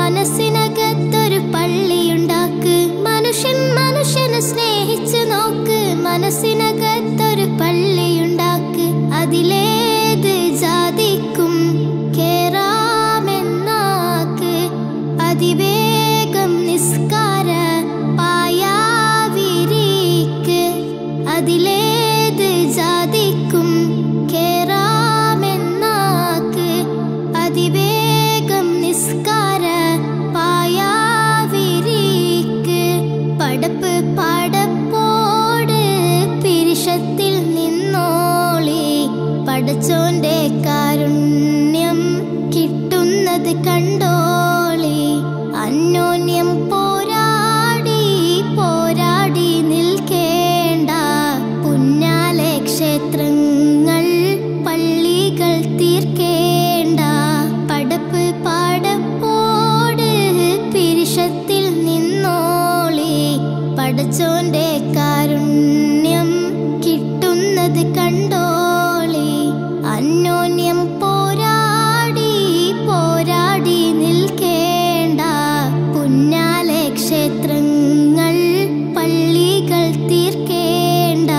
മനസ്സിനകത്തൊരു പള്ളിയുണ്ടാക്ക് മനുഷ്യൻ മനുഷ്യനെ സ്നേഹിച്ചു നോക്ക് മനസ്സിനകത്തൊരു പള്ളിയുണ്ടാക്ക് അതിലേത് ജാതിക്കും കേറാമെന്നാക്ക് അതിവേഗം നിസ്കാര പായാവിരിക്ക് അതിലേത് ജാതിക്കും കേറാമെന്നാക്ക് അതിവേഗം നിസ്കാര പായാവിരിക്ക് പടപ്പ് പടപ്പോട് പിരിഷത്തിൽ നിന്നോളി പടച്ചോന്റെ കാരുണ്യം കിട്ടുന്നത് കണ്ടോളി അന്യോന്യം പോരാടി പോരാടി നിൽക്കേണ്ട പുന്നാലെ ക്ഷേത്രങ്ങൾ പള്ളികൾ തീർക്കേണ്ട പടപ്പ് പാടപ്പോട് പിരിഷത്തിൽ നിന്നോളി പടച്ചോന്റെ കാരുണ്യം കിട്ടുന്നത് കണ്ടോളി അന്യോന്യം പോരാടി പോരാടി നിൽക്കേണ്ട പുന്നാലെ ക്ഷേത്രങ്ങൾ പള്ളികൾ തീർക്കേണ്ട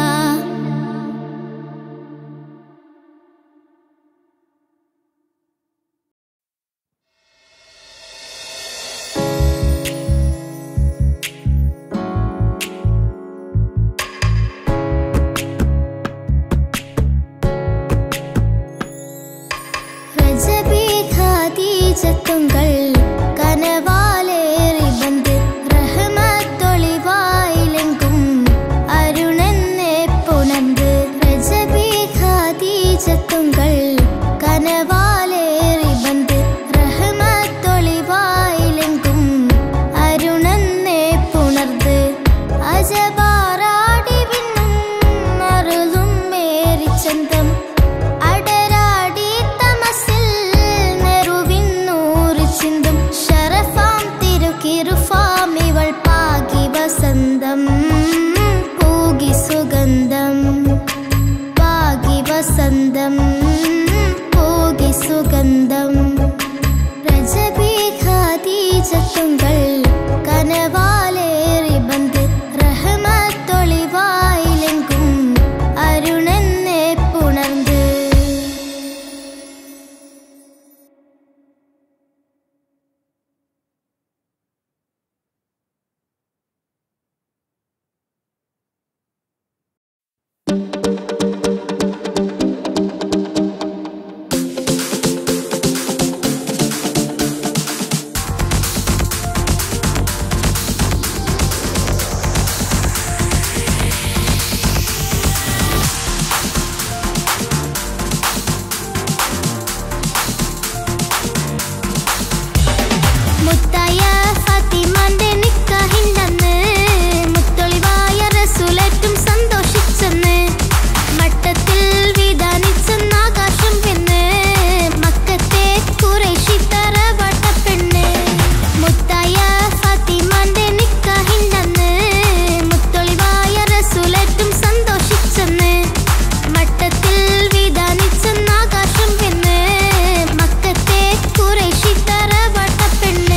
ரஜபி ഖദീജത്തുങ്കൾ കനവാലേറി ബന്ദ് റഹ്മത്തൊളിവായിലെങ്കും അരുണെന്നെ പുണർന്ന് രജബി ഖദീജത്തുങ്കൾ കനവാലേറി ബന്ദ് റഹ്മത്തൊളിവായിലെങ്കും അരുണെന്നെ പുണർന്ന് അജബാറാടി വിണ്ണും മറുതും മേരിച്ചന്തം അടരാടി തമസിൽ നെറുവിന്നൂറ് ചിന്തും ഷറഫാം തിരുക്കിറുഫാം ഇവൾ പാകി വസന്തം പൂകി സുഗന്ധം പാകി വസന്തം പൂകി സുഗന്ധം രജബി ഖദീജത്തുങ്കൾ കനവാലേറി ബന്ദ് റഹ്മത്തൊളിവായിലെങ്കും അരുണെന്നെ പുണർന്ന് മുത്തായ ഫാത്തിമാന്റെ നിക്കാഹിണ്ടെന്ന് മുത്തൊളിവായ റസൂലേറ്റും സന്തോഷിച്ചെന്ന് മട്ടത്തിൽ വിധാനിച്ചെന്ന് ആകാശം പെണ്ണ് മക്കത്തെ കുറേശി തറവാട്ട പെണ്ണ് മുത്തായ ഫാത്തിമാന്റെ നിക്കാഹിണ്ടെന്ന് മുത്തൊളിവായ റസൂലേറ്റും സന്തോഷിച്ചെന്ന് മട്ടത്തിൽ വിധാനിച്ചെന്ന് ആകാശം പെണ്ണ് മക്കത്തെ കുറേശി തറവാട്ട പെണ്ണ്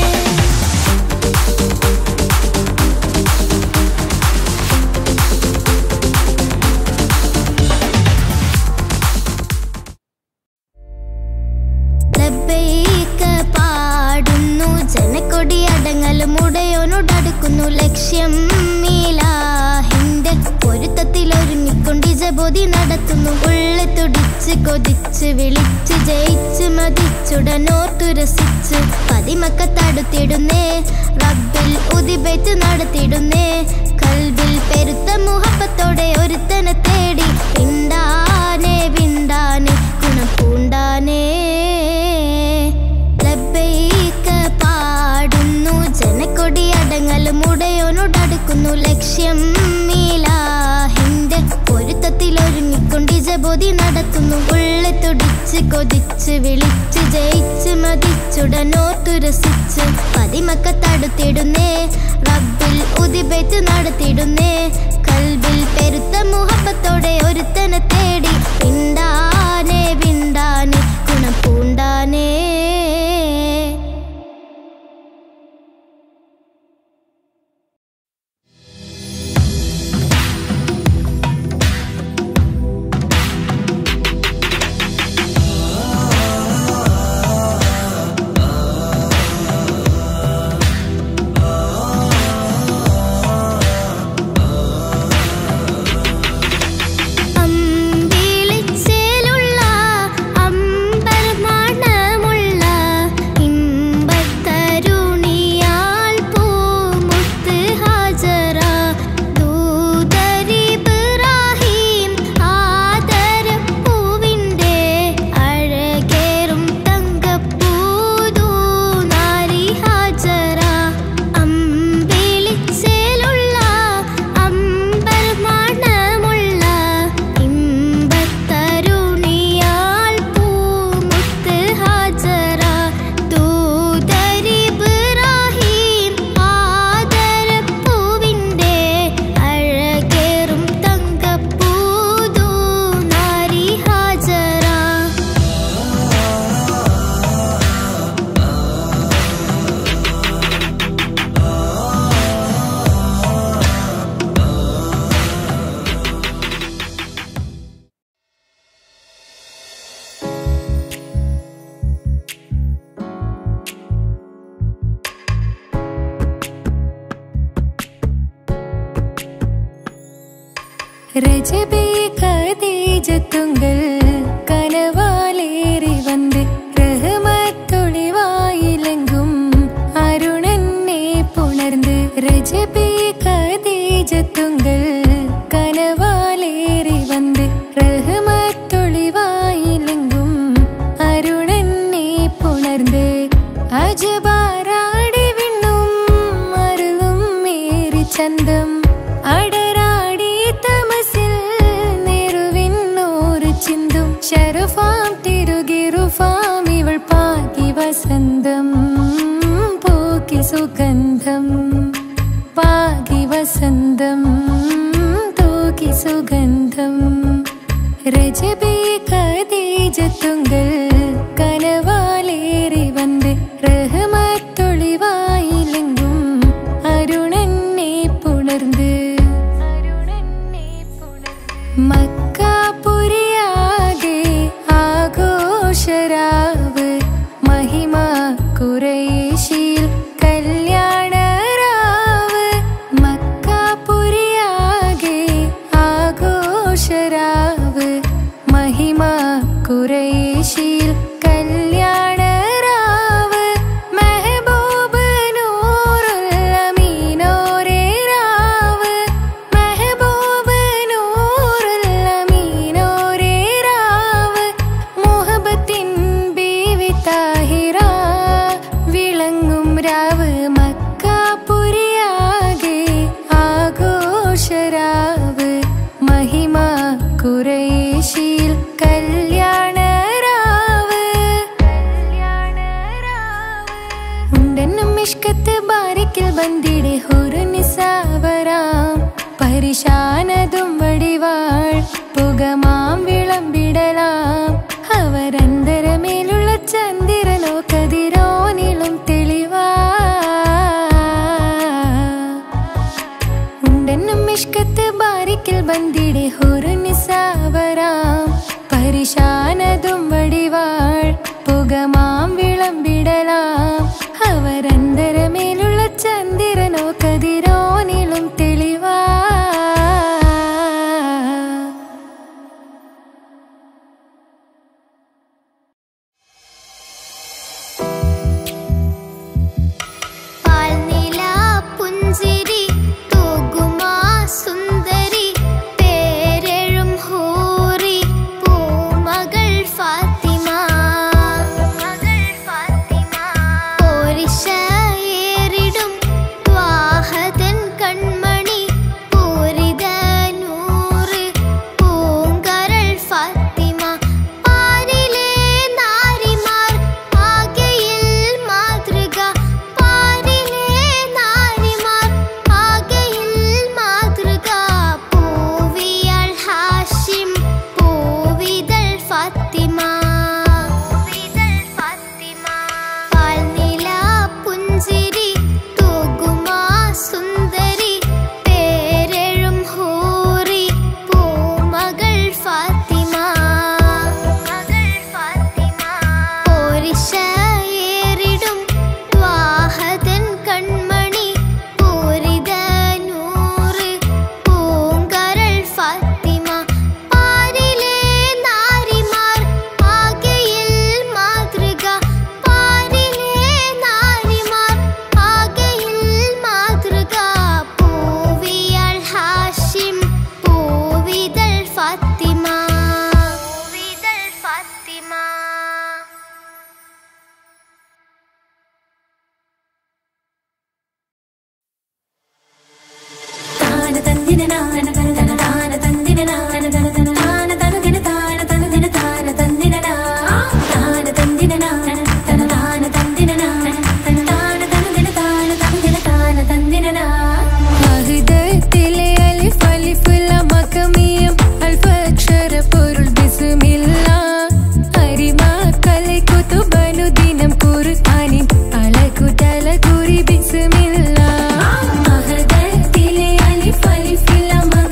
ലബ്ബൈക പാടുന്നു ജനക്കൊടി അടങ്ങലും ഉടയോനോടടുക്കുന്നു ലക്ഷ്യം മീലാഹിന്റെ പൊരുത്തത്തിൽ ഒരുങ്ങിക്കൊണ്ട് ജബോധി നടത്തുന്നു ഉള്ളി തുടിച്ച് കൊതിച്ച് വിളിച്ച് ജയിച്ച് മതിച്ചുടനോർത്തു രസിച്ച് പതിമക്ക തടുത്തിടുന്നേ റബ്ബിൽ ഉദിബേറ്റ് നടത്തിടുന്നേ കൽബിൽ പെരുത്ത മുഹബത്തോടെ ഒരുത്തനെ തേടി വിണ്ടാനെ വിണ്ടാനെ ഗുണം പൂണ്ടാനേ ലബ്ബൈക പാടുന്നു ജനക്കൊടി അടങ്ങലും ഉടയോനോടടുക്കുന്നു ലക്ഷ്യം മീലാഹിന്റെ പൊരുത്തത്തിൽ ഒരുങ്ങിക്കൊണ്ട് ജബോധി നടത്തുന്നു ഉള്ളി തുടിച്ച് കൊതിച്ച് വിളിച്ച് ജയിച്ച് മതിച്ചുടനോർത്തു രസിച്ച് പതിമക്ക തടുത്തിടുന്നേ റബ്ബിൽ ഉദിബേറ്റ് നടത്തിടുന്നേ കൽബിൽ പെരുത്ത മുഹബത്തോടെ ഒരുത്തനെ തേടി വിണ്ടാനെ വിണ്ടാനെ ഗുണം പൂണ്ടാനേ രജബേ ഖദീജത്തുങ്കൾ കനവാലേറി വന്ന് റഹ്മത്തൊളിവായിലെങ്കും അരുണനെ പുണർന്ന് രജബേ ഖദീജത്തുങ്കൾ കനവാലേറി വന്ന് റഹ്മത്തൊളിവായിലെങ്കും അരുണനെ പുണർന്ന് അജബാരാടി വിണ്ണും അരുളും മേരി ചന്തം അടരാടി തമസിൽ നെരുവിന്നോറ് ചിന്തും ശരഫാം തിരുകിറുഫാം ഇവൾ പാകി വസന്തം പോക്കി സുഗന്ധം പാകി വസന്തം തൂക്കി സുഗന്ധം രജബേ ഖദീജത്തുങ്കൾ കനവാലേറി വന്ന് റഹ്മത്തൊളിവായിലെങ്കും അരുണനെ പുണർന്ന് മക്കാപുരിയാകെ ആഘോഷരാവ് മഹിമ കുറേശിയിൽ കല്യാണരാവ് മക്കാപുരിയാകെ ആഘോഷരാവ് മഹിമ കുറേശിയിൽ കല്യാണരാവ് മെഹബൂബ് നൂറുൽ അമീനോരേ രാവ് മെഹബൂബ് നൂറുൽ അമീനോരേ രാവ് മുഹബത്തിൻ ബീവി താഹിറ വിളങ്ങും രാവ് മക്കാപുരിയാകെ ആഘോഷരാവ് മഹിമ കുറേശിയിൽ കല്യാണരാവ് ഉണ്ടെന്നും ഇഷ്കത്ത് ബാരിക്കിൽ ബന്ദിടെ ഹുറു നിസാവരാം പരിശാനതും വടിവാൾ പുകമാം വിളമ്പിടലാം അവരന്തരമേലുള്ള ചന്ദ്രനോ കതിരോനിലും തെളിവാ ഉണ്ടെന്നും ഇഷ്കത്ത് ബാരിക്കിൽ ബന്ദിടെ ഹുറു നിസാവരാം പരിശാനതും വടിവാൾ പുകമാം വിളമ്പിടലാം അവരന്തരമേലുള്ള ചന്ദ്രനോ കതിരോനിലും തെളിവാ പാൽനില പുഞ്ചിരി തൂകുമാ സുന്ദരി പേരെഴും ഹൂറി പൂമകൾ ഫാത്തിമ പോരിശ ഏറിടും വാഹതൻ കൺമണി പൂരിത നൂറ് പൂങ്കരൾ ഫാത്തിമ പാരിലെ നാരിമാർ ആകയിൽ മാതൃക പാരിലെ നാരിമാർ ആകയിൽ മാതൃക പൂവിയൽ ഹാഷിം പൂവിതൾ ഫാത്തിമ പാൽനില പുഞ്ചിരി തൂകുമാ സുന്ദരി പേരെഴും ഹൂറി പൂമകൾ ഫാത്തിമ പോരിശ ഏറിടും വാഹതൻ കൺമണി പൂരിത നൂറ് പൂങ്കരൾ ഫാത്തിമ പാരിലെ നാരിമാർ ആകയിൽ മാതൃക പാരിലെ നാരിമാർ ആകയിൽ മാതൃക പൂവിയൽ ഹാഷിം പൂവിതൾ ഫാത്തിമ പൂവിതൾ ഫാത്തിമ താന തന്ദിന നാന തന തന താന തന്ദിന നാന തന തന താന തനുദിന താന തനുദിന താന തന്ദിന നാ താന തന്ദിന നാന തന താന തന്ദിന നാന തന താന തനുദിന താന തനുദിന താന തന്ദിന നാ മഹദത്തിലെ അലിഫ് അലിഫ് ലമ കമിയം അൽഫക്ഷര പൊരുൾ ബിസ്മില്ല അരിമാ കலை കുതുബനു ദിനം ഖുർആനിൻ അലകു തല കുറി ബിസ്മില്ല മഹദത്തിലെ അലിഫ് അലിഫ് ലമ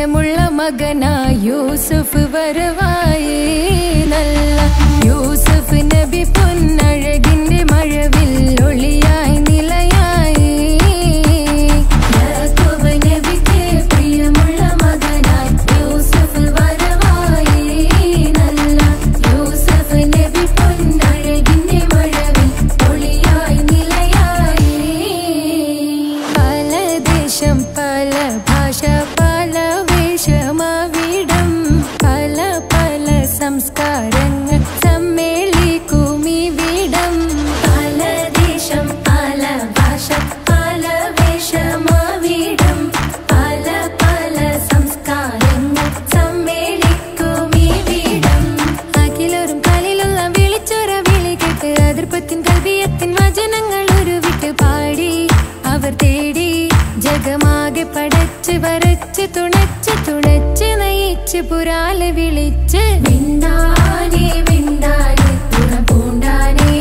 പ്രിയമുള്ള മകനായി യൂസുഫ് വരവായി നല്ല യൂസുഫ് നബി പൊന്നഴകിന്റെ മഴവിൽ ഒളിയായി നിലയായി യാക്കോബ് നബിക്ക് പ്രിയമുള്ള മകനായി യൂസുഫ് വരവായി നല്ല യൂസുഫ് നബി പൊന്നഴകിന്റെ മഴവിൽ ഒളിയായി നിലയായി പല ദേശം പല ഭാഷ പല വേഷമവിടം പല പല സംസ്കാരങ്ങൾ സമ്മേളിക്കും ഇവിടം പല ദേശം പല ഭാഷ പല വേഷമവിടം പല പല സംസ്കാരങ്ങൾ സമ്മേളിക്കും ഇവിടം അഖിലൊരും കാലിലുള്ള വിളിച്ചൊര വിളി കേട്ട് അതിർപ്പത്തിൻ കൽവിയത്തിൻ വചനങ്ങൾ ഉരുവിട്ട് പാടി അവർ തേടി ജഗമാകെ പടച്ച് വരച്ച് തുണച്ച് തുണച്ച് നയിച്ച് പുരാലെ വിളിച്ച് വിണ്ടാനെ വിണ്ടാനെ തുണ പൂണ്ടാനേ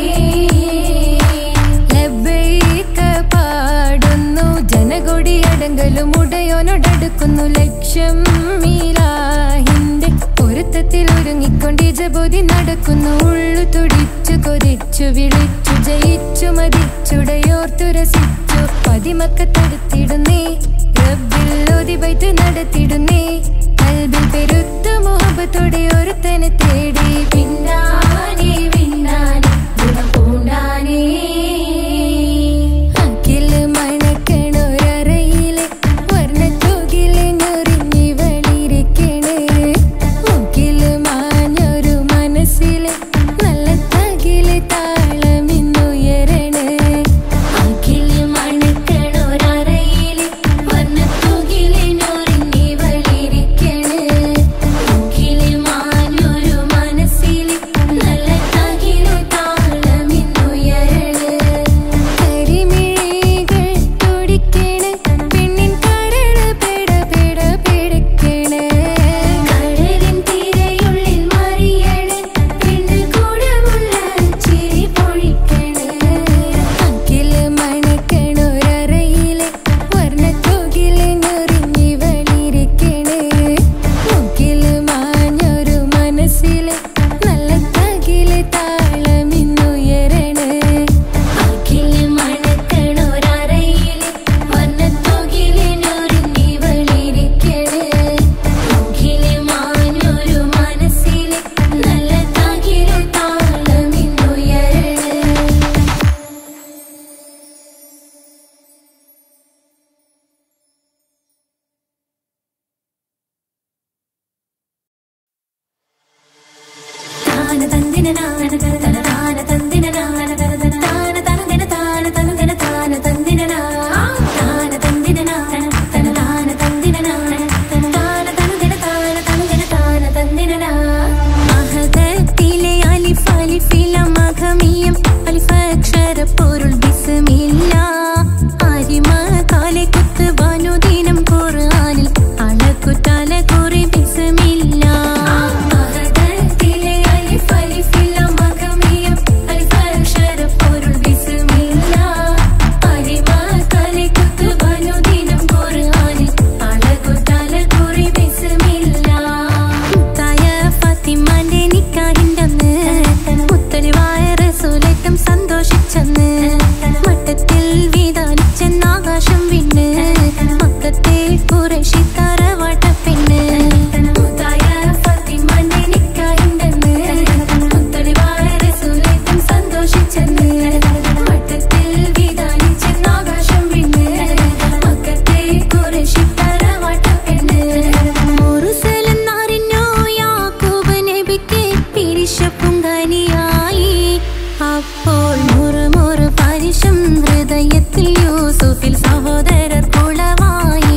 ലബ്ബൈക പാടുന്നു ജനകൊടി അടങ്കലും ഉടയോനോടടുക്കുന്നു ലക്ഷ്യം മീലാഹിന്റെ പൊരുത്തത്തിൽ ഒരുങ്ങിക്കൊണ്ട് ജബോധി നടക്കുന്നു ഉള്ളു തുടിച്ചു കൊതിച്ചു വിളിച്ചു ജയിച്ചു മതിച്ചുടയോർത്തു രസിച്ചു പതിമക്കത്തടുത്തിടുന്നേ റബ്ബിൽ ഒതിവൈത്ത് നടത്തിടുന്നേ കൽബിൽ പെരുത്ത മുഹബത്തോടെ ഒരുത്തനെ തേടി പിന്നാനെ പിന്നാനെ ഗുണം പൂണ്ടാനേ അഖില് മണക്കണൊരറയില് വർണ്ണത്തൂകില് ഞൊറിഞ്ഞി വളിരിക്കണ് മുക്കില് മാഞ്ഞൊരു മനസ്സില് നല്ല തകില് താളമിന്നുയരണ അഖില് മണക്കണൊരറയില് വർണ്ണത്തൂകില് ഞൊറിഞ്ഞി വളിരിക്കണ് മുക്കില് മാഞ്ഞൊരു മനസ്സില് നല്ല തകില് താളമിന്നുയരണ കരിമിഴികൾ തുടിക്കണ് പെണ്ണിൻ കരള് പെട പെട പെടക്കണ് കടലിൻ തിരയുള്ളിൽ മറിയണ് പെണ്ണ് കൂടമുള്ള ചിരി പൊഴിക്കണ് അക്കില് മണക്കണൊരറയില് വർണ്ണത്തൂകില് ഞൊറിഞ്ഞി വളിരിക്കണ് മുക്കില് മാഞ്ഞൊരു മനസ്സില് നല്ല തകില് താളമിന്നുയരണ അഖില് മണക്കണൊരറയില് വർണ്ണത്തൂകില് ഞൊറിഞ്ഞി വളിരിക്കണ് മുക്കില് മാഞ്ഞൊരു മനസ്സില് നല്ല തകില് താളമിന്നുയരണ താന തന്ദിന നാന തന തന താന തന്ദിന നാന തന തന താന തനുദിന താന തനുദിന താന തന്ദിന നാ താന തന്ദിന നാന തന താന തന്ദിന നാന തന താന തനുദിന താന തനുദിന താന തന്ദിന നാ മഹദത്തിലെ അലിഫ് അലിഫില മഖമിയം അലിഫ് അക്ഷര പൊരുൾ ബിസ്മില്ല അരിമ കാലെ കുത്ത് വനുദിനം ഖുർആനിൽ അളക്കുതല കുറി ബിസ്മില്ല മഹദത്തിലെ അലിഫ് അലിഫില മഖമിയം അലിഫ് അക്ഷര പൊരുൾ ബിസ്മില്ല അരിമ കാലെ കുത്ത് വനുദിനം ഖുർആനിൽ അളക്കുതല കുറി ബിസ്മില്ല മുത്തായ ഫാത്തിമാന്റെ നിക്കാഹിന്റന്ന് മുത്തലിവായ റസൂലേറ്റം സന്തോഷിച്ചെന്ന് മട്ടത്തിൽ വീതാലിച്ചെന്ന് ആകാശം വിണ്ണ് മക്കത്തെ കുറേശി തറവാട്ട പെണ്ണ് മുത്തായ ഫാത്തിമാന്റെ നിക്കാഹിന്റന്ന് മുത്തലിവായ റസൂലേറ്റം സന്തോഷിച്ചെന്ന് മട്ടത്തിൽ വീതാലിച്ചെന്ന് ആകാശം വിണ്ണ് മക്കത്തെ കുറേശി തറവാട്ട പെണ്ണ് മുറുസലെന്നറിഞ്ഞോ യാക്കൂബ് നബിക്ക് പിരിശപ്പുങ്കനിയായി അപ്പോൾ മുറുമുറു പരിശം ഹൃദയത്തിൽ യൂസുഫിൽ സഹോദരർ കുളവായി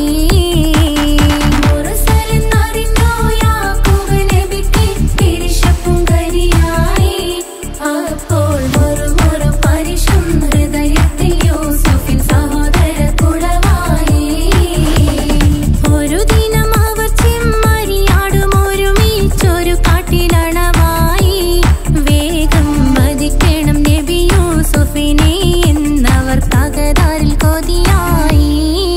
മുറുസലെന്നറിഞ്ഞോ യാക്കൂബ് നബിക്ക് പിരിശപ്പുങ്കനിയായി അപ്പോൾ മുറുമുറു പരിശം ഹൃദയത്തിൽ യൂസുഫിൽ സഹോദരർ കുളവായി ഒരു ദിനം അവർ ചെമ്മരിയാടും ഒരുമിച്ചൊരു കാട്ടിലണവായി വേഗം വധിക്കണം നബി യൂസുഫിനെ എന്നവർ തകരാറിൽ കൊതിയായി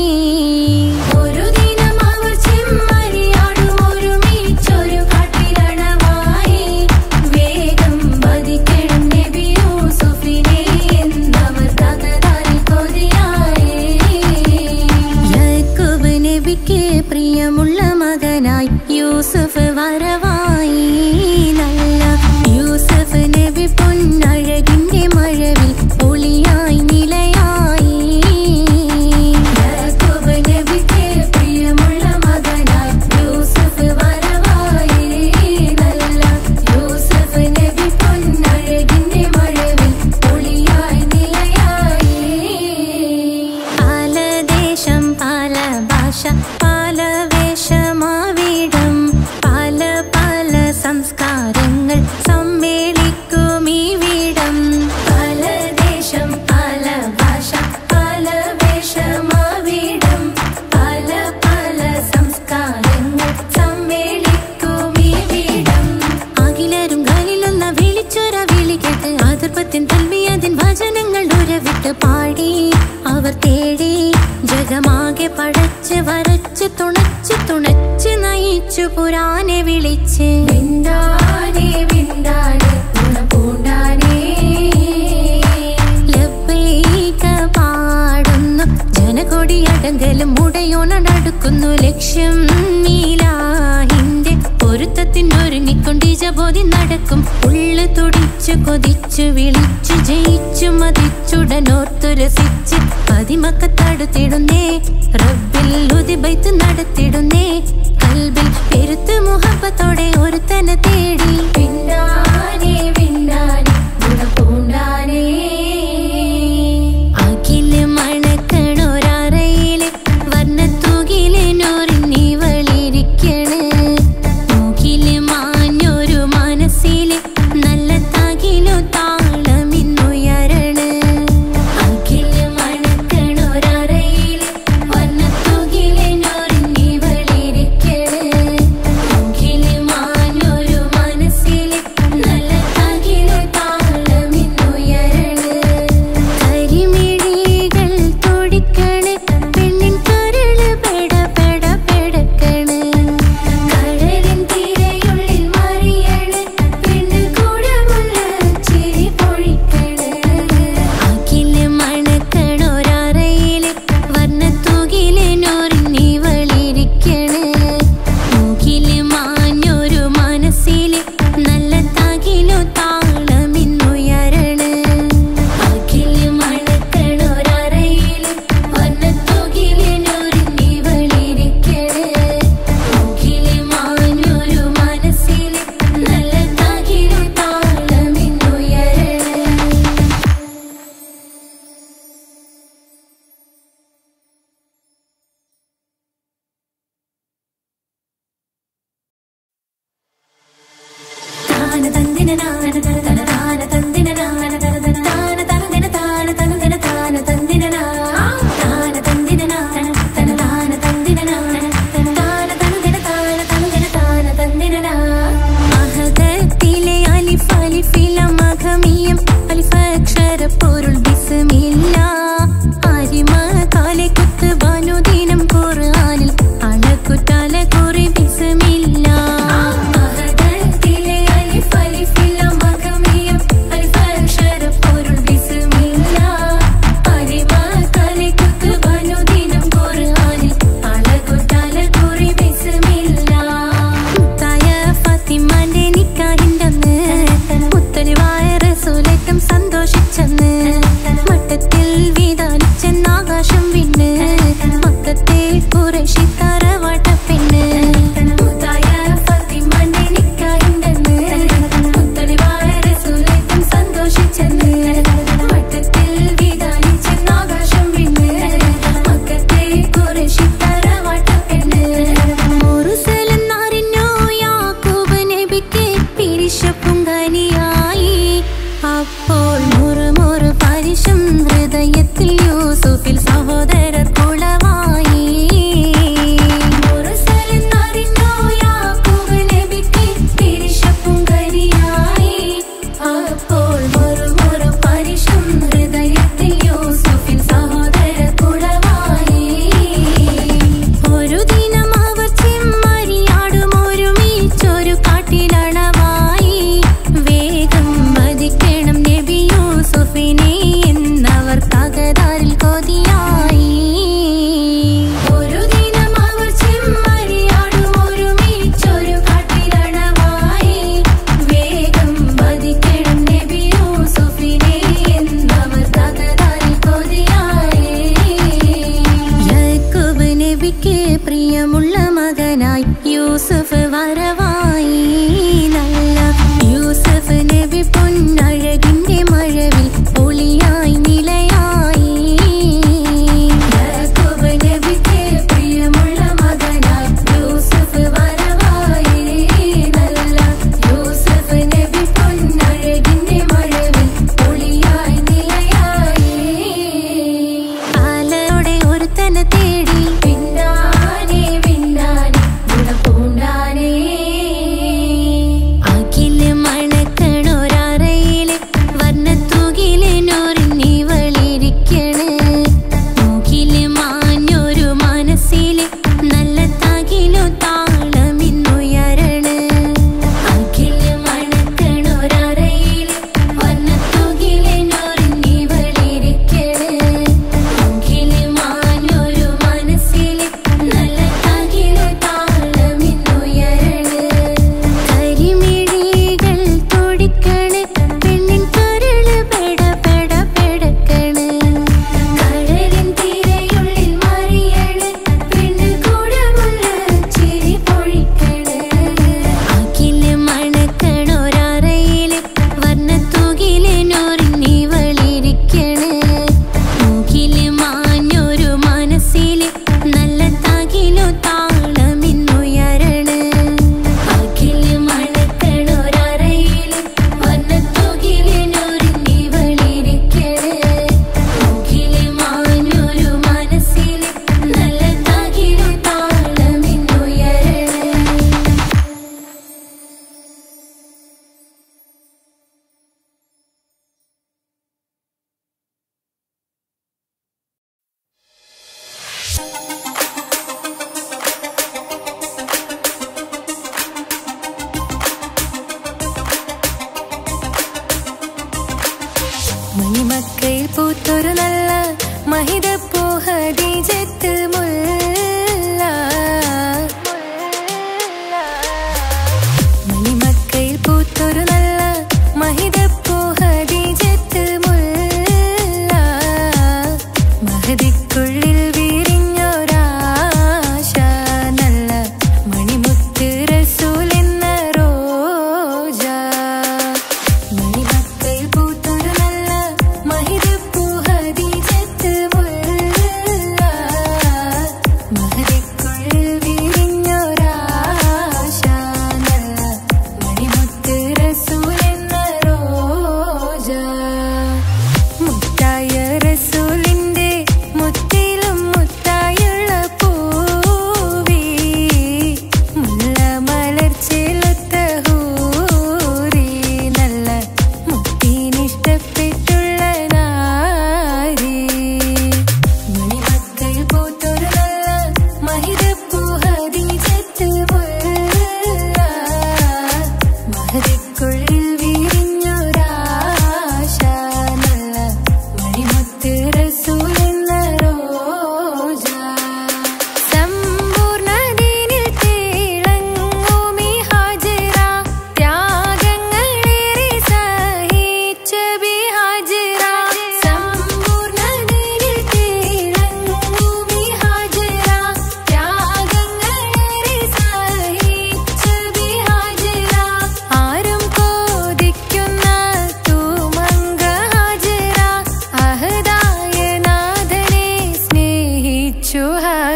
അവർ തേടി ജഗമാകെ പടച്ച് വരച്ച് തുണച്ച് തുണച്ച് നയിച്ചു പുരാനെ വിളിച്ച് വിണ്ടാനേ വിണ്ടാനേ ഗുണപൂണ്ടാനേ ലബ്ബൈക പാടുന്നു ജനകൊടിയടങ്കലും മുടയോണടുക്കുന്നു ലക്ഷ്യം നീലാഹിന്റെ പൊരുത്തത്തിനൊരുങ്ങിക്കൊണ്ടിജബോധി നടക്കും ഉള്ളു തുടിച്ചു കൊതിച്ചു വിളിച്ചു ജയിച്ചു മതിച്ചുടനോർത്തു രസിച്ച് പതിമക്കത്തടുത്തിടുന്നേ റബ്ബിൽ ഉദിബൈത്ത് നടത്തിടുന്നേ കൽബിൽ പെരുത്ത് മുഹബത്തോടെ ഒരുത്തനെ തേടി വിണ്ടാനേ വിണ്ടാനേ ഗുണപൂണ്ടാനേ അഖില് മണക്കണൊരറയില് വർണ്ണത്തൂകില് നൂറിനിവളിരിക്കണ് മൂക്കില് മാഞ്ഞൊരു മനസ്സില് നല്ല തകിലു താളമിന്നുയരണ് അഖില് മണക്കണൊരറയില് വർണ്ണത്തുകില് നൊറിഞ്ഞിവളിരിക്കണ് മുകില് മാഞ്ഞൊരു മനസ്സില് നല്ല തകില് താളമിന്നുയരണ് കരിമിഴികൾ തുടിക്കണ് പെണ്ണിൻ കരള് പെട പെട പെടക്കണ് കടലിൻ തിരയുള്ളിൽ മറിയണ് പെണ്ണ് കൂടമുള്ള ചിരി പൊഴിക്കണ് അഖില് മണക്കണൊരറയില് വർണ്ണത്തൂകില് നൂറിനിവളിരിക്കണ് മൂക്കില് മാഞ്ഞൊരു മനസ്സില് നല്ല തകിലു താളമിന്നുയരണ് അഖില് മണക്കണൊരറയില് വർണ്ണത്തുകില് നൊറിഞ്ഞിവളിരിക്കണ് മുകില് മാഞ്ഞൊരു മനസ്സില് നല്ല തകിലു താളമിന്നുയരണ് താന തന്ദിന നാന തന തന താന തന്ദിന നാന തന തന താന തന്ദിന താന തന്ദിന താന തന്ദിന നാ താന തന്ദിന നാന തന താന തന്ദിന നാന തന താന തന്ദിന താന തന്ദിന താന തന്ദിന നാ മഹദത്തിലെ അലിഫ് അലിഫില മഖമിയം അലിഫക്ഷര പൊരുൾ ബിസ്മില്ല അരിമ കാലെ കുത്ത് ബനുദിനം ഖുർആനിൽ അളക്കുതല കുറി ബിസ്മില്ല മഹദത്തിലെ അലിഫ് അലിഫില മഖമിയം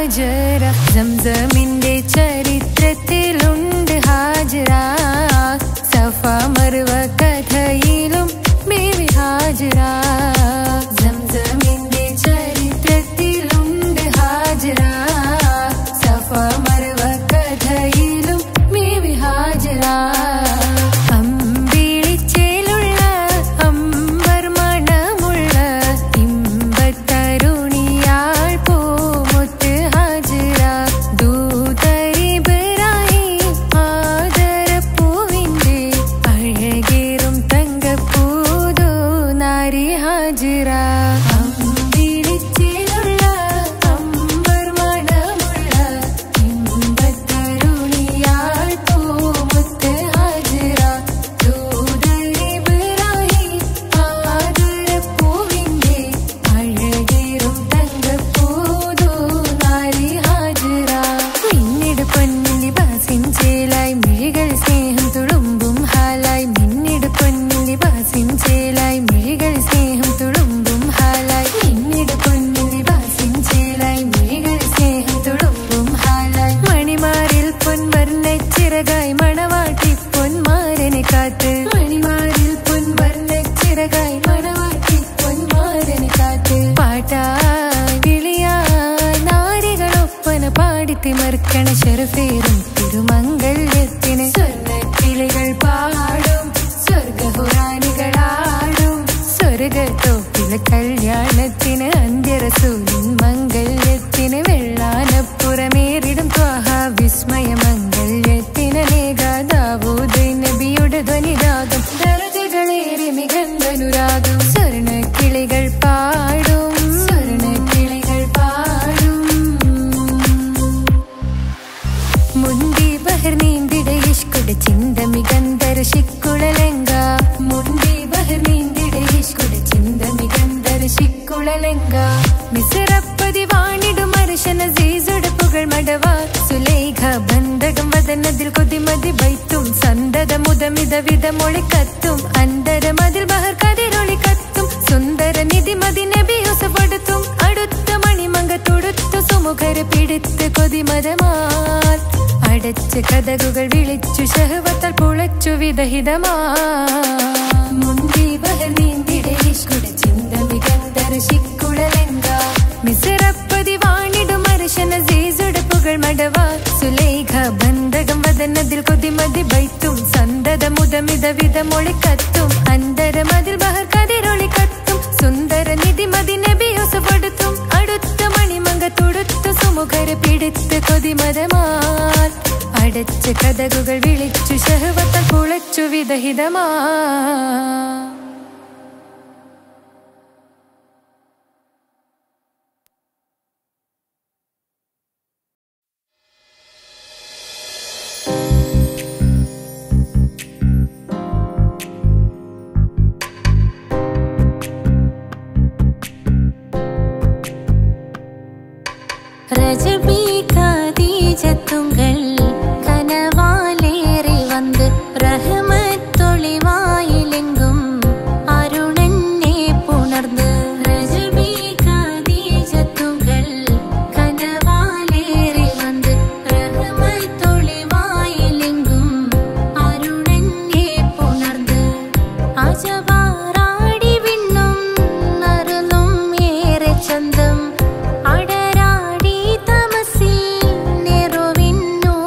ഹാജര സംസമിന്റെ ചരിത്രത്തിലുണ്ട് ഹാജര സഫ മറുവ കഥയിലും ബേബി ഹാജര സംസമിന്റെ ചരിത്രത്തിലുണ്ട് ഹാജര സഫ മറുവ കഥയിലും ബേബി ഹാജര അമ്പിളിച്ചേലുള്ള അമ്പർ മണമുള്ള ഇമ്പത്തരുണിയാൾ പൂമുത്ത് ഹാജര ദൂതരിബറായി ആദരപ്പൂവിന്റെ അഴകേറും തങ്കപ്പൂതോ നാരി ഹാജര അമ്പിളിച്ചേലുള്ള അമ്പർ മണമുള്ള ഇമ്പത്തരുണിയാൾ പൂമുത്ത് ഹാജര ദൂതരിബറായി ആദരപ്പൂവിന്റെ അഴകേറും തങ്കപ്പൂതോ നാരി ഹാജര മിന്നിട് പൊന്നിലി ബാസിൻ ചേലായി മിഴികൾ സ്നേഹം തുളുമ്പും ഹാലായി മിന്നിട് പൊന്നിലി ബാസിൻ ചേലായി മിഴികൾ സ്നേഹം തുളുമ്പും ഹാലായി മിന്നിട് പൊന്നിലി ബാസിൻ ചേലായി മിഴികൾ സ്നേഹം തുളുമ്പും ഹാലായി മണിമാരിൽ പൊൻവർണ്ണ ചിറകായി മണവാട്ടി പൊന്മാരനെ കാത്ത് മണിമാരിൽ പൊൻവർണ്ണ ചിറകായി മണവാട്ടി പൊന്മാരനെ കാത്ത് പാട്ടായി വിളിയായി നാരികളൊപ്പന പാടിത്തിമർക്കണ ശരഫേറും തിരുമംഗല്യത്തിന് സ്വർണ്ണ കിളികൾ പാടും സ്വർഗഹുറാനികളാടും സ്വർഗത്തോപ്പിലെ കല്യാണത്തിന് അന്ത്യരസൂലിൻ മംഗല്യത്തിന് വെള്ളാനപ്പുറമേറിടും ത്വാഹ വിസ്മയ മംഗല്യത്തിന് നേകാദാവൂദ് നബിയുടെ ധ്വനിരാഗം ദരജകളേറി മികന്ധനുരാഗം സ്വർണ്ണ കിളികൾ പാടും സ്വർണ്ണ കിളികൾ പാടും മുന്തി ബഹർ നീന്തിട ഇഷ്കുട ചിന്ത മികന്തര ശിക്കുളലങ്ക മുന്തി ബഹർ നീന്തിട ഇഷ്കുട ചിന്ത മികന്തര ശിക്കുളലങ്ക മിസറപ്പതി വാണിടും അർശന സീസുട പുകൾ മടവ സുലേഖ ബന്ധകം വദനതിൽ കൊതിമതി ബൈത്തും സന്തത മുതമിത വിധ മൊളിക്കത്തും അന്തരമതിൽ ബഹർ കതിരൊളി കത്തും സുന്ദര നിധിമതി നബി യൂസഫടുത്തും അടുത്ത മണിമങ്ക തൊടുത്തു സുമുഖര് പിടിത്ത് കൊതിമതമാൽ അടച്ച് കഥകുകൾ വിളിച്ചു ശഹവത്താൽ പുളച്ചു വിദഹിതമാ മുന്തി ബഹർ നീന്തിടെ ഇഷ്കുട ചിന്ത മികന്തര ശിക്കുളലങ്ക മിസറപ്പതി വാണിടും അർശന സീസുട പുകൾ മടവ സുലേഖ ബന്ധകം വദനതിൽ കൊതിമതി ബൈത്തും സന്തത മുതമിത വിധ മൊളിക്കത്തും അന്തരമതിൽ ബഹർ കതിരൊളി കത്തും സുന്ദര നിധിമതി നബി യൂസഫടുത്തും അടുത്ത മണിമങ്ക തൊടുത്തു സുമുഖര് പിടിത്ത് കൊതിമതമാൽ അടച്ച് കഥകുകൾ വിളിച്ചു ശഹവത്ത കുളച്ചു വിദഹിതമാ ரஜபி கதீஜத்துங்கள் கனவாலேறி வந்து ரஹமத்தொளிவாயிலெங்கும் அருணன்னே புணர்ந்து ரஜபி கதீஜத்துங்கள் கனவாலேறி வந்து ரஹமத்தொளிவாயிலெங்கும் அருணன்னே புணர்ந்து അജവാറാടി വിണ്ണും നറുന്നും ഏറെ ചന്തം അടരാടി തമസിൽ നെറുവിന്നു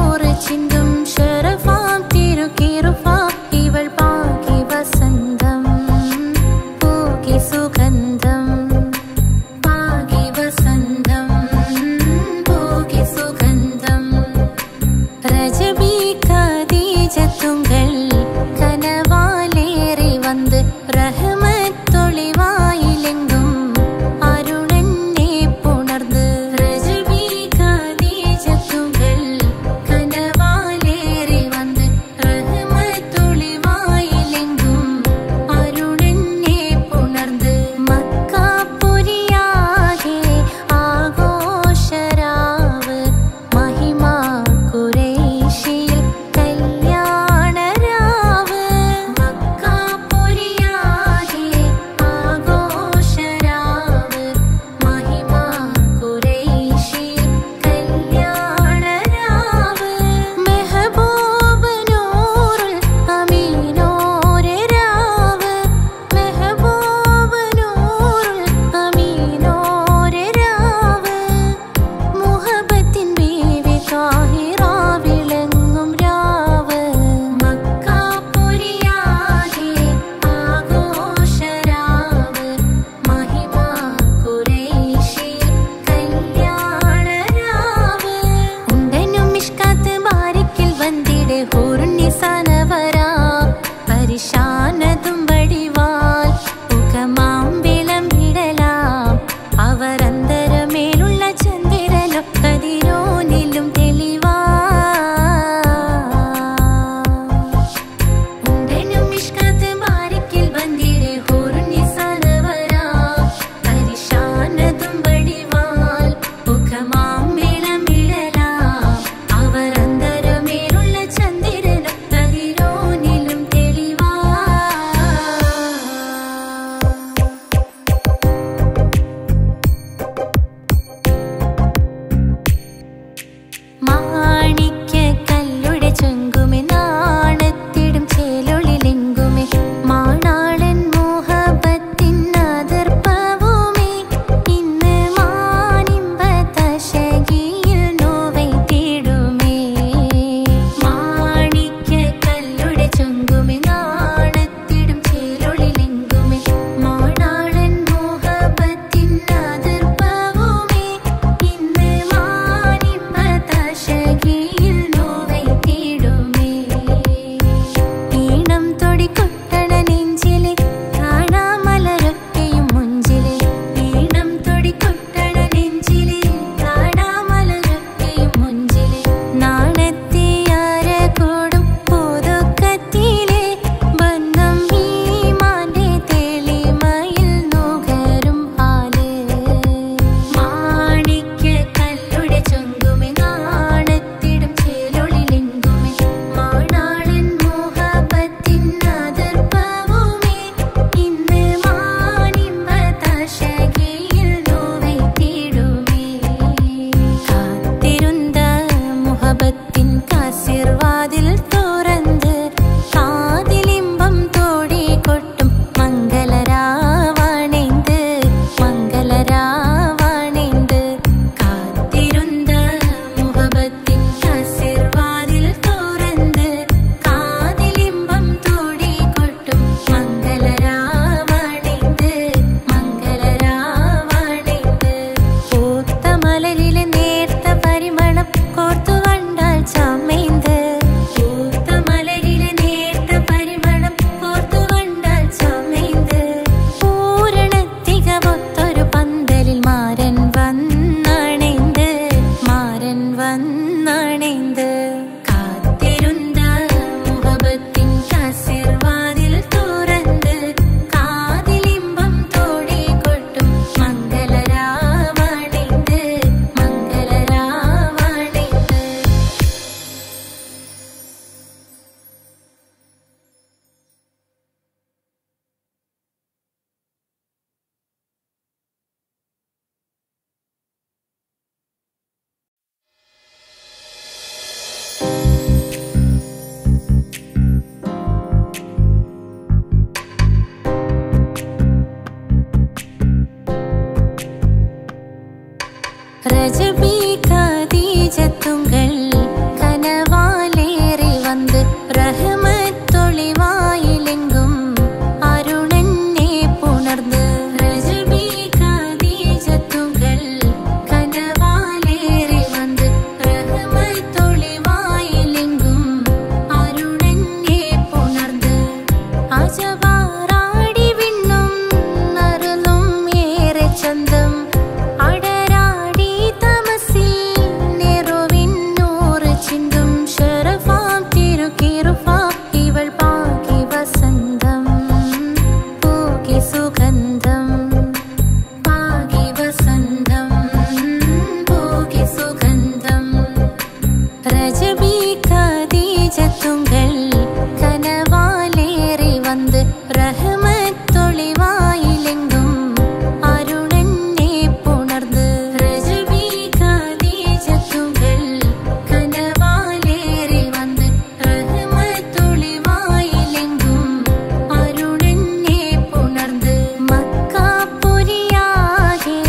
രജബി ഖദീജത്തുങ്കൾ കനവാലേറി വന്ന് റഹ്മത്തൊളിവായിലെങ്കും അരുണനെ പുണർന്ന് രജബി ഖദീജത്തുങ്കൾ കനവാലേറി വന്ന് റഹ്മത്തൊളിവായിലെങ്കും അരുണനെ പുണർന്ന് അജവാറാടി വിണ്ണും നറുന്നും ഏറെ ചന്തം അടരാടി തമസിൽ നെറുവിന്നൂറ് ചിന്തും ശരഫാം തിരുക്കിറുഫാ ഇവൾ പാകി വസന്തം പൂകി സുഗന്ധം പാകി വസന്തം പൂകി സുഗന്ധം രജബി ഖദീജത്തുങ്കൾ കനവാലേറി വന്ന് റഹ്മത്തൊളിവായിലെങ്കും അരുണനെ പുണർന്ന് രജബി ഖദീജത്തുങ്കൾ കനവാലേറി വന്ന് റഹ്മത്തൊളിവായിലെങ്കും അരുണനെ പുണർന്ന് മക്കാപുരിയാകെ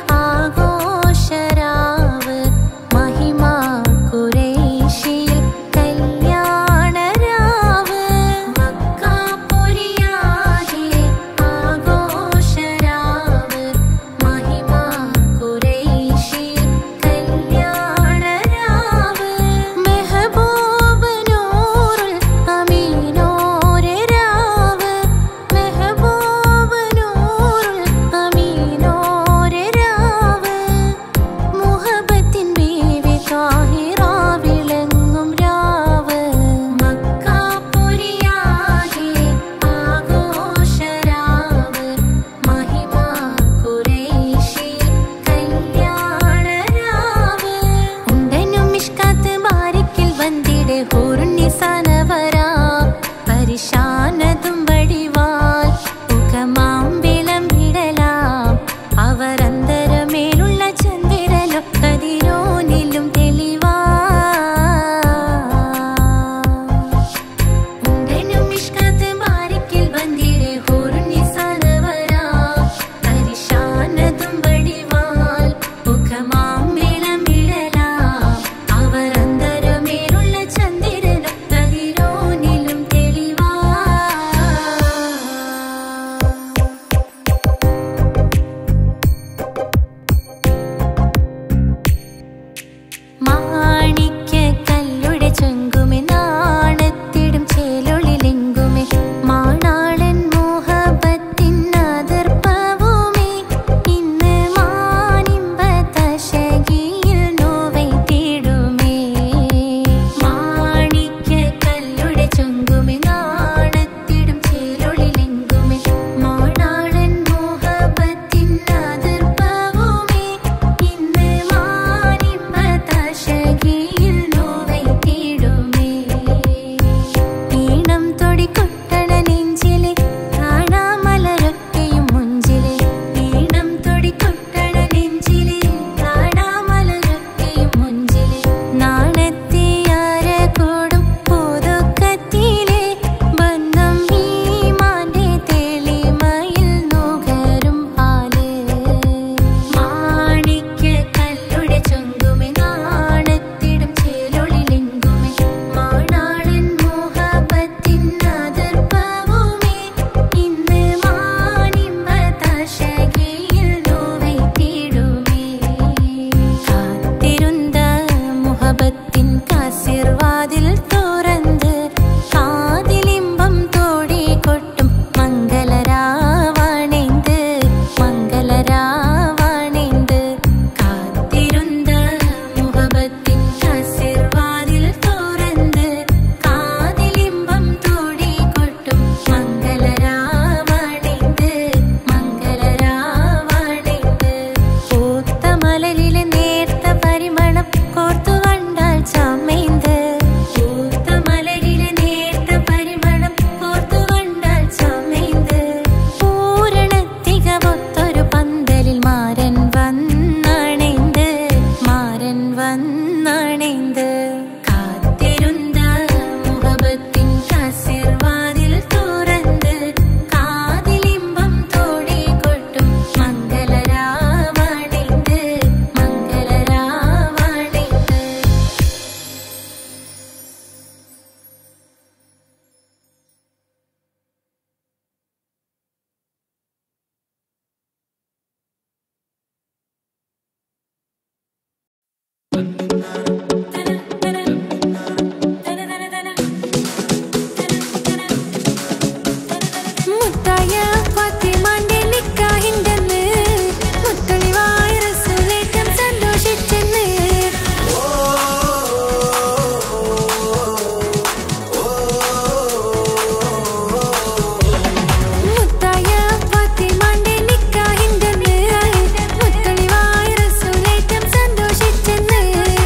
ആഘോഷരാവ് മഹിമാ കുറേശിയിൽ കല്യാണരാവ് മക്കാപുരിയാകെ ആഘോഷരാവ് മഹിമാ കുറേശിയിൽ കല്യാണരാവ് മെഹബൂബ് നൂറുൽ അമീനോരെ രാവ് മെഹബൂബ് നൂറുൽ അമീനോരെ രാവ് മുഹബത്തിൻ ബീവി താഹിറ വിളങ്ങും രാവ് മക്കാപുരിയാകെ ആഘോഷരാവ് മഹിമാ കുറേശി കല്യാണരാവ് ഉണ്ടനും മിഷ്കാത്ത് ബാരിക്കിൽ വന്നിടെ ഹൂറുണ്ണിസാനവരാ പരിശാനതും വടിവാൽ മുഖമാം വിളമ്പിടലാം അവർ അന്തരമേലുള്ള ചന്ദ്രനോ കതിരോനിലും തെളിവാ ഉണ്ടനും മിഷ്കാത്ത് ബാരിക്കിൽ വന്നിടെ ഹൂറുണ്ണിസാനവരാ പരിശാനതും വടിവാൽ മുഖമാം വിളമ്പിടലാം അവർ അന്തരമേലുള്ള ചന്ദ്രനോ കതിരോനിലും തെളിവാ മാണിക്യ കല്ലുടെ ചൊങ്കുമെ നാണത്തിടും ചേലൊളിലെങ്കുമെ മാണാളൻ മോഹബത്തിൻ അതിർപ്പവുമേ ഇന്ന് മാനിമ്പ തശകിയിൽ നോവൈ തേടുമേ മാണിക്യ കല്ലുടെ ചൊങ്കുമെ നാണത്തിടും ചേലൊളിലെങ്കുമെ മാണാളൻ മോഹബത്തിൻ അതിർപ്പവുമേ ഇന്ന് മാനിമ്പ തശകിയിൽ നോവൈ തേടുമേ ഈണം തൊടിക്കൊട്ടണ നെഞ്ചിലെ കാണാമലരൊക്കെയും മുഞ്ചിലെ ഈണം തൊടിക്കൊട്ടണ നെഞ്ചിലെ കാണാമലരൊക്കെയും മുഞ്ചിലെ നാണത്തിയാര കൂടും പുതുക്കത്തിലെ ബന്ധം ഈമാന്റെ തെളിമയിൽ നുകരും ആല് മാണിക്യ കല്ലുടെ ചൊങ്കുമെ നാണത്തിടും ചേലൊളിലെങ്കുമെ മാണാളൻ മോഹബത്തിൻ അതിർപ്പവുമേ ഇന്ന് മാനിമ്പ തശകിയിൽ നോവൈ തേടുമേ കാത്തിരുந்த മുഹബത്തിൻ കാസിർവാതിൽ തുറന്ന് കാതിലിമ്പം തോടി കൊട്ടും മംഗളരാവണേന്ത് മംഗളരാവണേന്ത് കാത്തിരുந்த മുഹബത്തിൻ കാസിർവാതിൽ തുറന്ന് കാതിലിമ്പം തോടി കൊട്ടും മംഗളരാവണേന്ത് മംഗളരാവണേന്ത് പൂത്ത മലരിലെ നേർത്ത പരിമളം കോർത്തു കണ്ടാൽ ചമ്മേ മുത്തായ ഫാത്തിമാന്റെ നിക്കാഹിണ്ടെന്ന് മുത്തളിവായ റസൂലേറ്റം സന്തോഷിച്ചെന്ന് മുത്തായ ഫാത്തിമാന്റെ നിക്കാഹിണ്ടെന്ന് മുത്തളിവായ റസൂലേറ്റം സന്തോഷിച്ചെന്ന്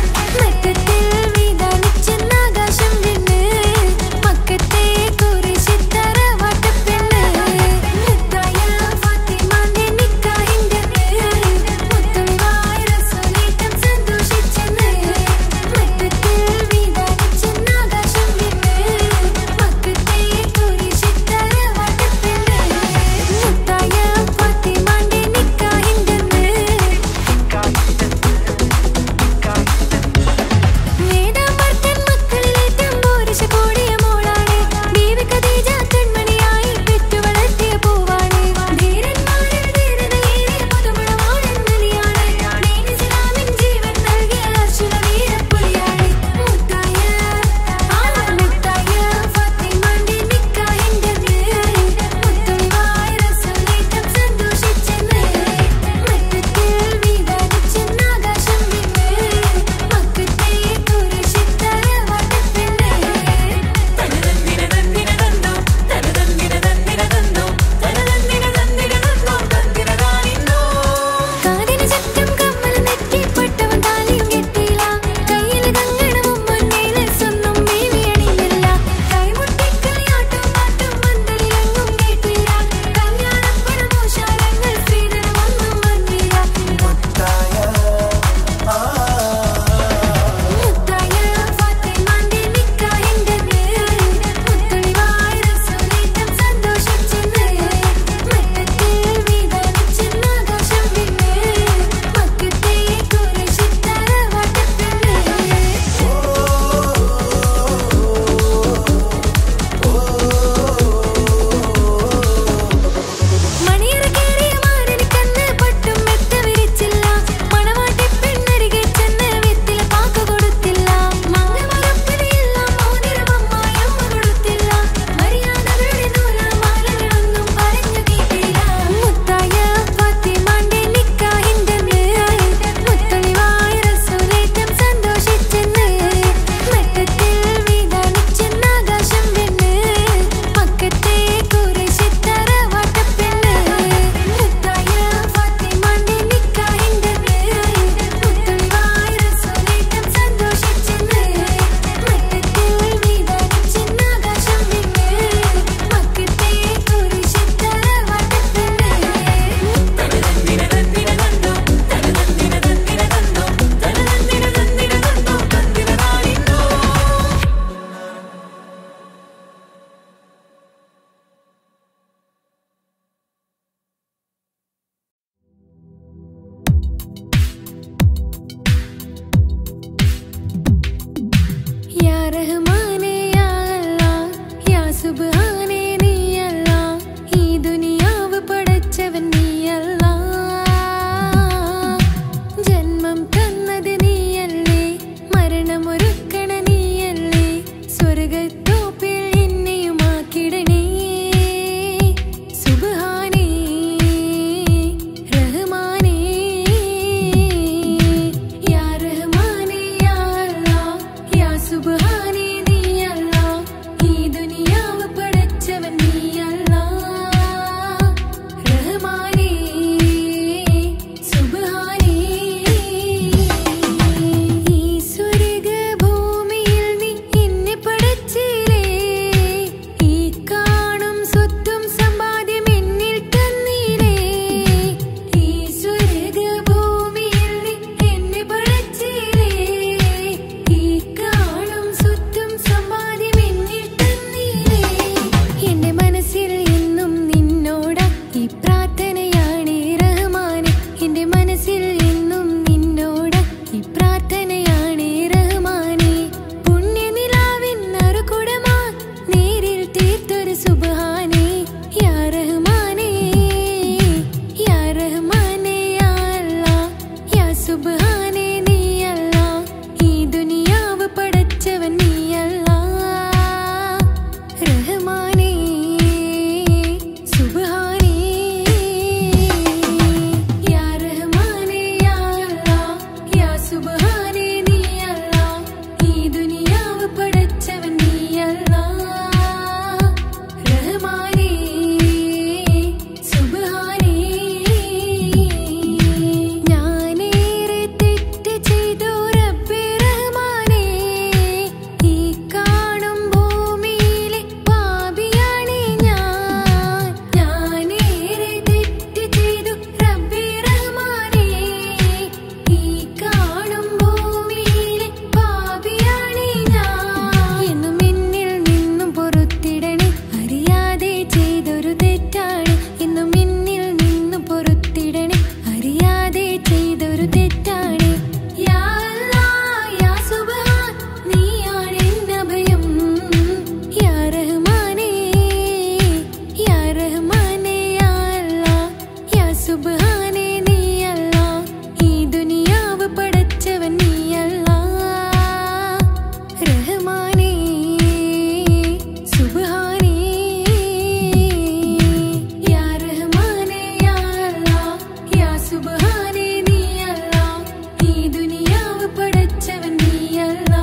പടച്ചവൻ നീയല്ലാ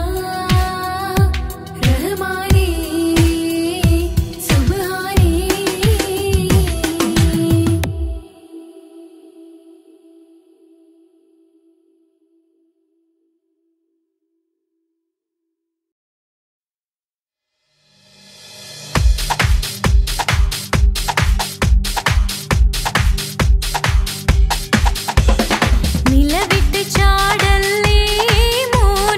റഹ്മാനേ സുബ്ഹാനേ നിലവിട്ട് ചാടല്ലേ മോനെ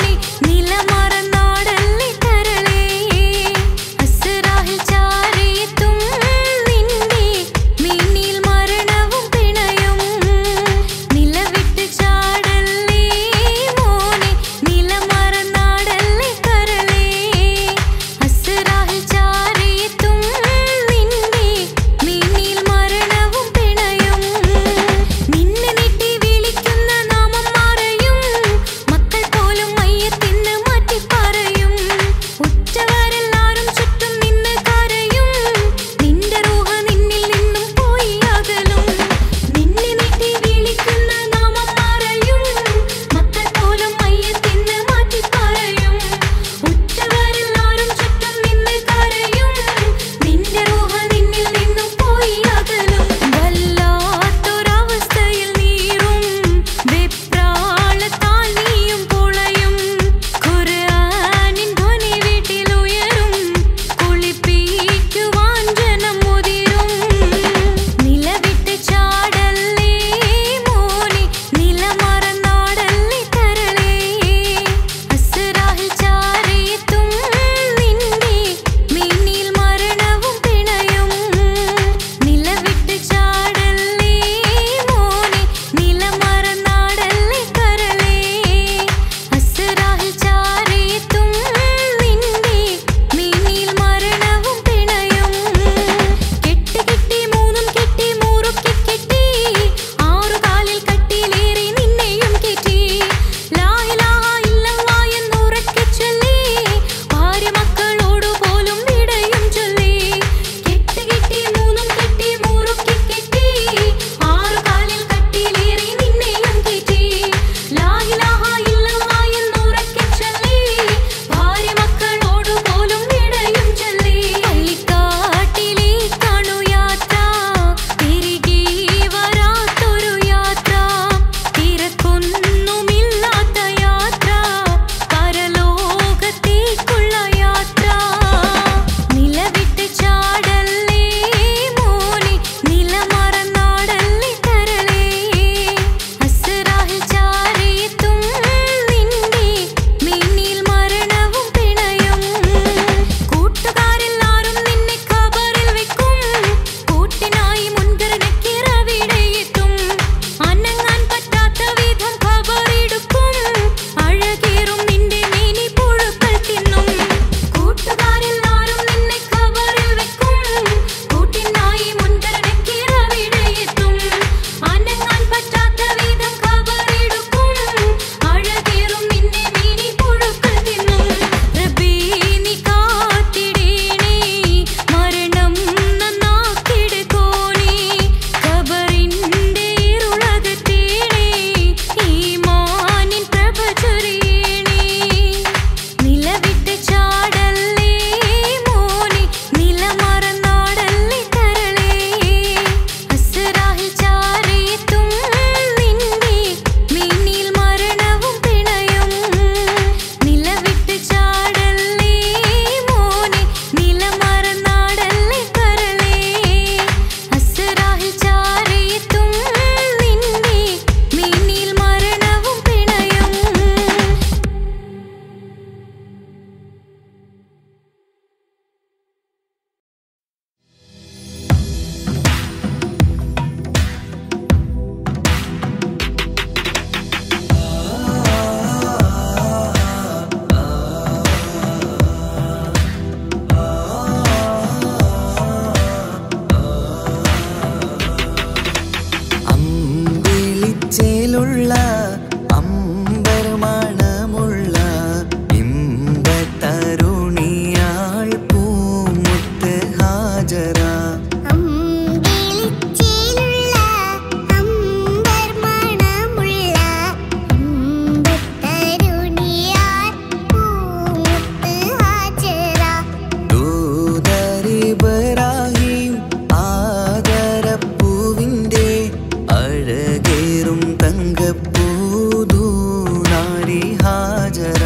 ഹാജര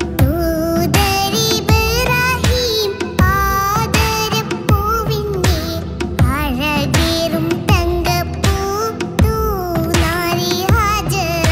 ദൂതരിബ്രാഹിം ആദരപ്പൂവിൻ്റെ അഴകേറും തങ്കപ്പൂ തൂനാരി ഹാജറ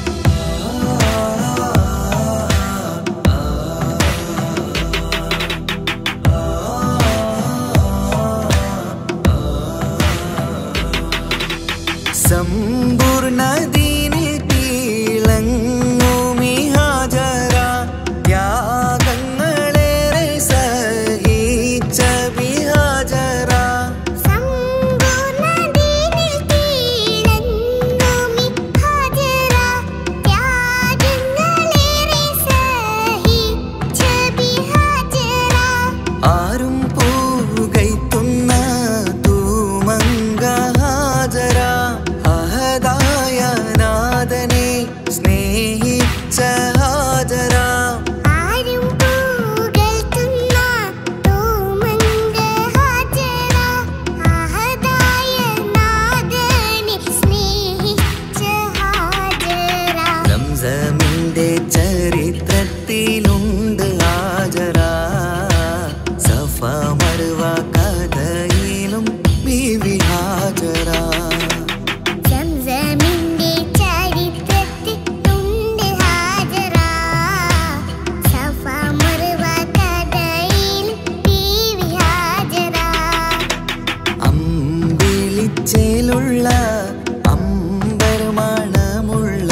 സമ്പൂർണദീനിൽ തിളങ്ങുമി ഹാജര ത്യാഗങ്ങളേറെ സഹിച്ച ബിഹാജര സമ്പൂർണ്ണദീനിൽ തിളങ്ങുമി ഹാജറ ത്യാഗങ്ങളേറെ സഹിച്ച ബിഹാജറ ആരും പൂകൈത്തുന്ന തൂമങ്ക ഹാജര അഹദായ നാഥനെ സ്നേഹിച്ച ഹാജര ആരും പൂകൾത്തുന്ന തൂമങ്ക ഹാജറ അഹദായ നാഥനെ സ്നേഹിച്ച ഹാജറ സംസമിന്റെ ചരിത്രത്തിലുണ്ട് ഹാജര സഫ മറുവ കഥയിലും ബീവി ഹാജര സംസമിന്റെ ചരിത്രത്തിൽ ഉണ്ട് ഹാജറ സഫ മറുവ കഥയിൽ ബീവി ഹാജറ അമ്പിളിച്ചേലുള്ള അമ്പർമണമുള്ള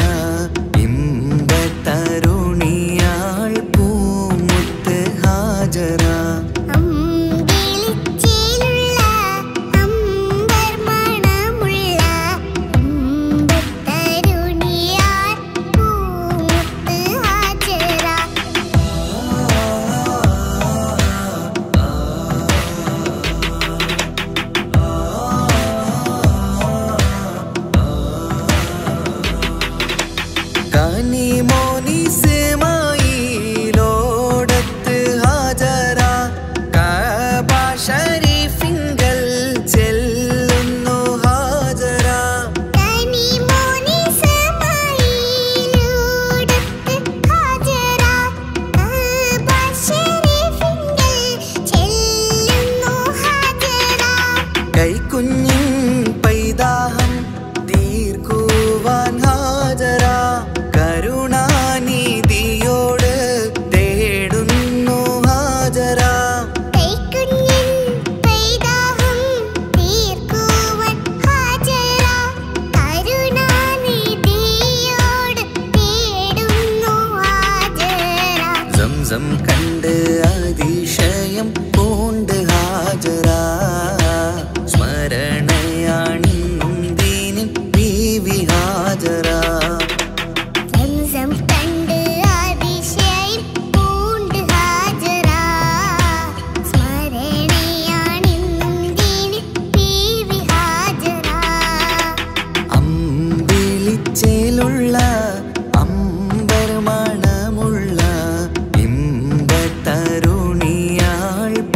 ഇമ്പത്തരുണിയാൾ പൂമുത്ത് ഹാജര അമ്പിളിച്ചേലുള്ള അമ്പർ മണമുള്ള ഇമ്പത്തരുണിയാർ പൂമുത്ത് ഹാജറ കനിമോനിസ്മായിലോടത്ത് ഹാജര കബ ഷരീഫിങ്കൽ ചെല്ലുന്നു ഹാജര കനിമോനി സമായിലൂടത്ത് ഹാജറ കഅബ ശരീഫിങ്കൽ ചെല്ലുന്നു ഹാജറ കൈക്കുഞ്ഞിൻ പൈതാഹം തീർക്കുവാൻ ഹാജര കരുണാനിധിയോട് തേടുന്നു ഹാജര കൈക്കുഞ്ഞിൻ പൈതാഹം തീർക്കുവാൻ ഹാജറ കരുണാനിധിയോട് തേടുന്നു ഹാജറ സംസം കണ്ട് അതിശയം പൂണ്ട് ഹാജര സ്മരണയാണിന്നും ദീനിൻ ബീവി ഹാജര സംസം കണ്ട് അതിശയം പൂണ്ട് ഹാജറ സ്മരണയാണിന്നും ദീനി ബീവി ഹാജറ അമ്പിളിച്ചേലുള്ള അമ്പർമണമുള്ള ഇമ്പത്തരുണിയാൾ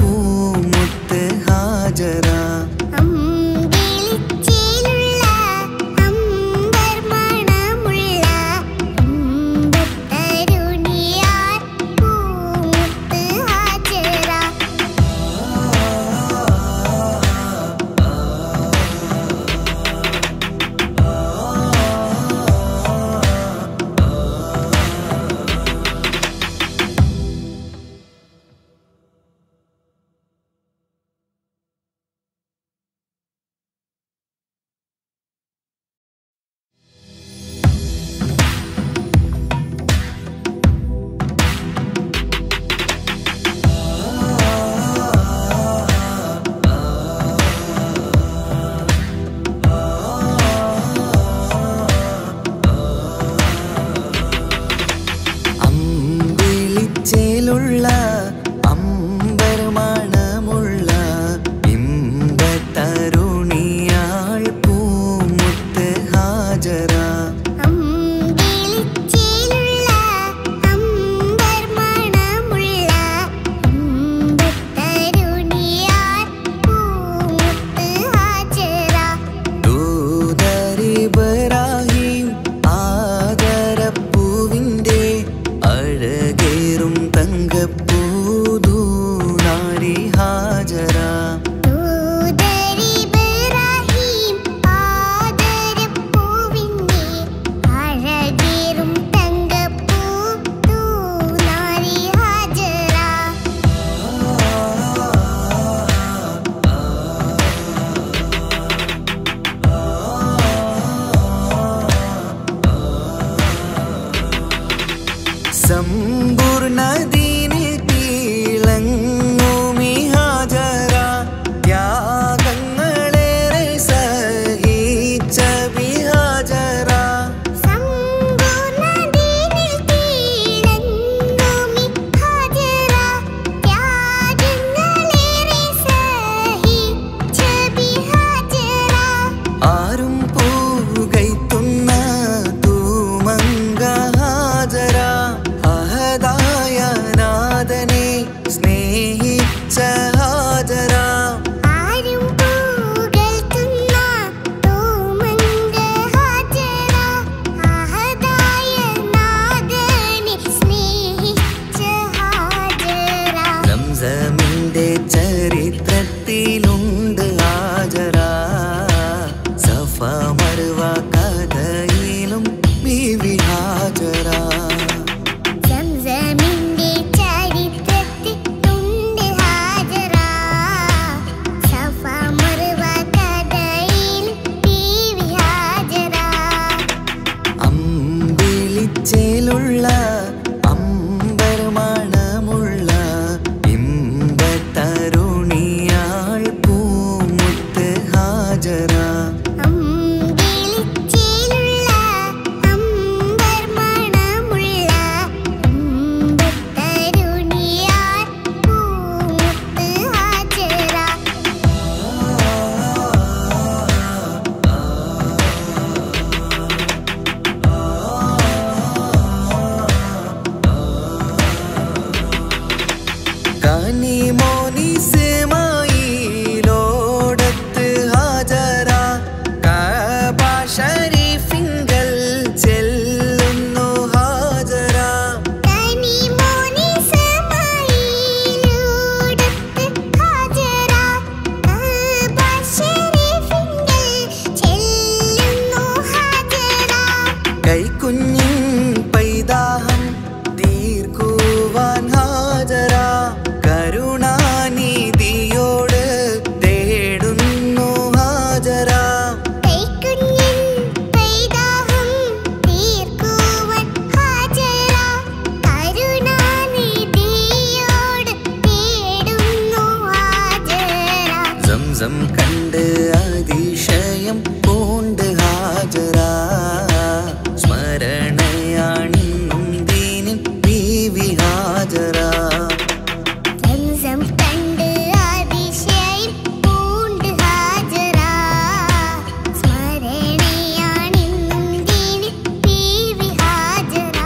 സമ്പൂർണദീനിൽ കീഴങ്ങുമി ഹാജര ത്യാഗങ്ങളേറെ സഹിച്ച ബിഹാജര സമ്പൂർണ്ണദീനിൽ കീഴങ്ങുമി ഹാജറ ത്യാഗങ്ങളേറെ സഹിച്ച ബിഹാജറ ആരും പൂകൈത്തുന്ന തൂമങ്ക ഹാജര അഹദായ നാഥനെ സ്നേഹിച്ച ഹാജര ആരും പൂകൾത്തുന്ന തൂമങ്ക ഹാജറ അഹദായ നാഗനെ സ്നേഹിച്ച ഹാജറ സംസമിന്റെ ചരിത്രത്തിലുണ്ട് ഹാജര സഫ മറുവ കഥയിലും ബീവി ഹാജര സംസമിന്റെ ചരിത്രത്തിലുണ്ട് ഹാജറ സഫ മറുവ കഥയിൽ ബീവി ഹാജറ അമ്പിളിച്ചേലുള്ള അമ്പർമണമുള്ള ഇമ്പത്തരുണിയാൾ പൂമുത്ത് ഹാജര അമ്പിളിച്ചേലുള്ള അമ്പർ മണമുള്ള അമ്പത്തരുണിയാർ പൂമുത്ത് ഹാജറ കനിമോനിസമായിലോടത്ത് ഹാജര കബ ഷരീഫിങ്കൽ ചെല്ലുന്നു ഹാജര കനിമോനി സമായിലൂടത്ത് ഹാജറ കഅബ ശരീഫിങ്കൽ ചെല്ലുന്നു ഹാജറ കൈക്കുഞ്ഞിൻ പൈതാഹം തീർക്കുവാൻ ഹാജര കരുണാനിധിയോട് തേടുന്നു ഹാജര കൈക്കുഞ്ഞിൻ പൈതാഹം തീർക്കുവാൻ ഹാജറ കരുണാനിധിയോട് തേടുന്നു ഹാജറ സംസം കണ്ട് അതിശയം പൂണ്ട് ഹാജര സ്മരണയാണിന്നും ദീനിൻ ബീവി ഹാജര സംസം കണ്ട് അതിശയം പൂണ്ട് ഹാജറ സ്മരണയാണെന്നും ദീനി ബീവി ഹാജറ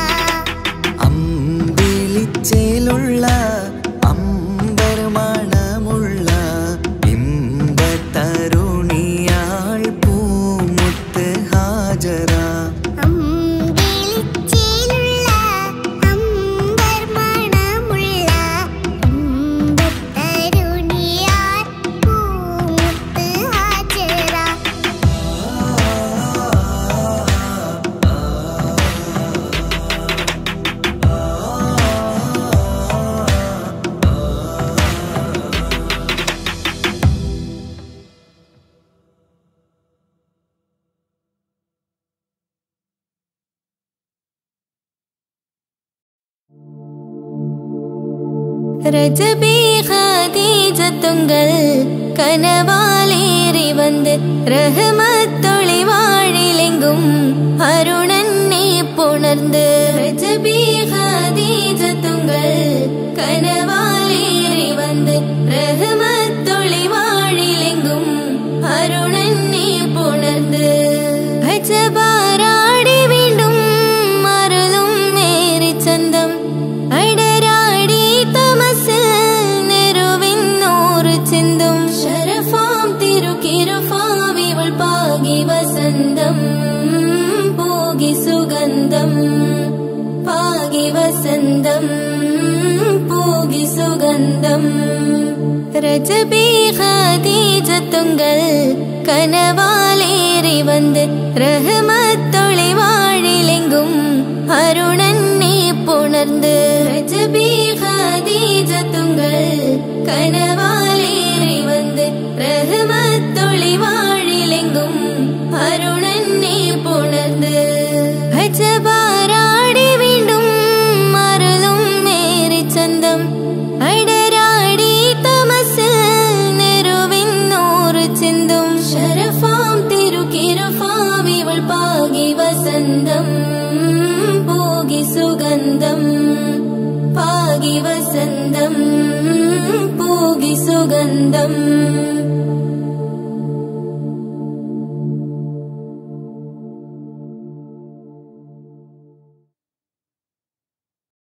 അമ്പിളിച്ചേലുള്ള അമ്പർമണമുള്ള ഇമ്പത്തരുണിയാൾ പൂമുത്ത് ഹാജര അമ്പിളിച്ചേലുള്ള അമ്പർ മണമുള്ള അമ്പത്തരുണിയാർ പൂമുത്ത് ഹാജറ ரஜபி ஹதீஜத்துங்கள் கனவாலேறி வந்து ரஹமத்தொளி வாழிலெங்கும் அருணன்னே புணர்ந்து ரஜபி ஹதீஜத்துங்கள் கனவாலேறி வந்து ரஹமத்தொளி வாழிலெங்கும் அருணன்னே புணர்ந்து அஜபாராடி വീണ്ടും മറലും നേരി ചന്തം അടരാടി തമസിൽ നെരുവിന്നൂറ് ചിന്തും ശരഫാം തിരുക്കിരുഫാവിവൾ പാകി വസന്തം പോകി സുഗന്ധം പാകി വസന്തം പോകി സുഗന്ധം രജബി ഖദീജത്തുങ്കൾ കനവാലേറി വന്ന് റഹ്മത്തൊളി വാഴിലെങ്കും അരുണന്നെ പുണർന്ന് രജബി ഖദീജത്തുങ്കൾ കനവാലേറി വന്ന് റഹ്മത്തൊളി വാഴിലെങ്കും അരുണന്നെ പുണർന്ന് അജബാരാടി വീണ്ടും വസന്തം പാകി വസന്തം പൂകി സുഗന്ധം